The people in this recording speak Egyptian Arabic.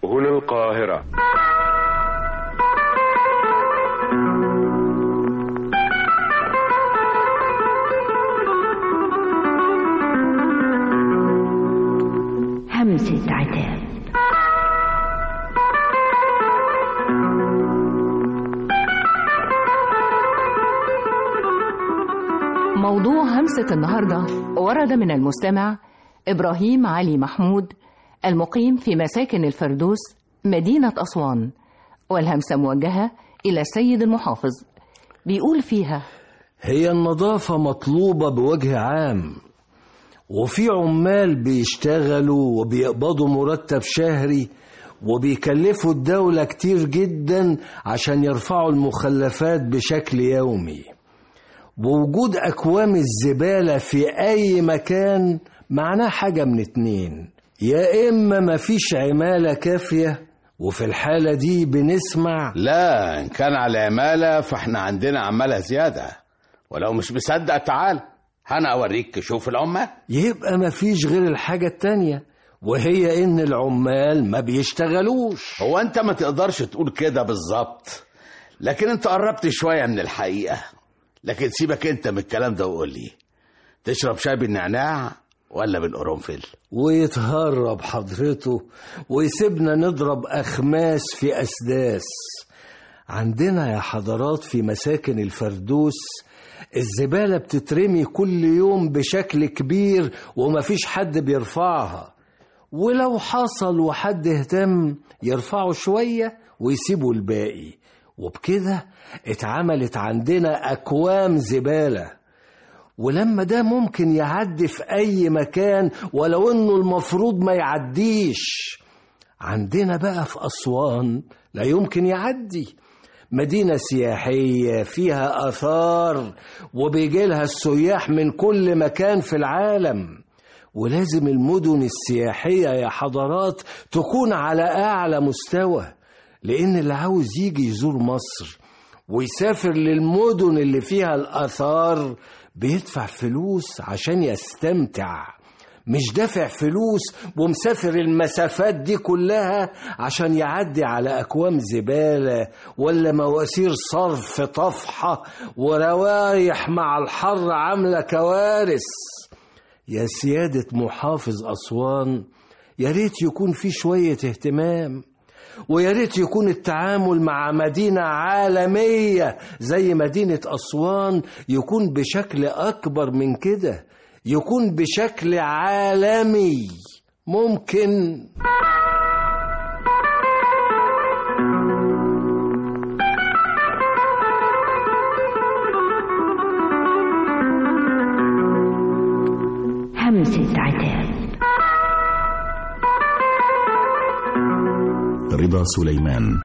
هنا القاهرة همسة عتاب موضوع همسة النهاردة ورد من المستمع إبراهيم علي محمود المقيم في مساكن الفردوس مدينة أسوان والهمسة موجهة إلى السيد المحافظ بيقول فيها هي النظافة مطلوبة بوجه عام وفي عمال بيشتغلوا وبيقبضوا مرتب شهري وبيكلفوا الدولة كتير جدا عشان يرفعوا المخلفات بشكل يومي ووجود أكوام الزبالة في أي مكان معناه حاجة من اتنين يا إما مفيش عمالة كافية وفي الحالة دي بنسمع لا إن كان على عمالة فإحنا عندنا عمالة زيادة ولو مش مصدق تعال أنا أوريك شوف العمال يبقى مفيش غير الحاجة التانية وهي إن العمال ما بيشتغلوش هو أنت ما تقدرش تقول كده بالظبط لكن أنت قربت شوية من الحقيقة لكن سيبك أنت من الكلام ده وقول لي تشرب شاي بالنعناع ولا بالقرنفل ويتهرب حضرته ويسيبنا نضرب أخماس في أسداس عندنا يا حضرات في مساكن الفردوس الزبالة بتترمي كل يوم بشكل كبير ومفيش حد بيرفعها ولو حصل وحد اهتم يرفعه شوية ويسيبوا الباقي وبكده اتعملت عندنا أكوام زبالة ولما ده ممكن يعدي في أي مكان ولو إنه المفروض ما يعديش عندنا بقى في أسوان لا يمكن يعدي مدينة سياحية فيها آثار وبيجي لها السياح من كل مكان في العالم ولازم المدن السياحية يا حضرات تكون على أعلى مستوى لأن اللي عاوز يجي يزور مصر ويسافر للمدن اللي فيها الآثار بيدفع فلوس عشان يستمتع مش دافع فلوس ومسافر المسافات دي كلها عشان يعدي على أكوام زبالة ولا مواسير صرف طفحة وروايح مع الحر عاملة كوارث يا سيادة محافظ أسوان يا ريت يكون في شوية اهتمام ويا ريت يكون التعامل مع مدينة عالمية زي مدينة أسوان يكون بشكل أكبر من كده يكون بشكل عالمي ممكن همسة عتاب رضا سليمان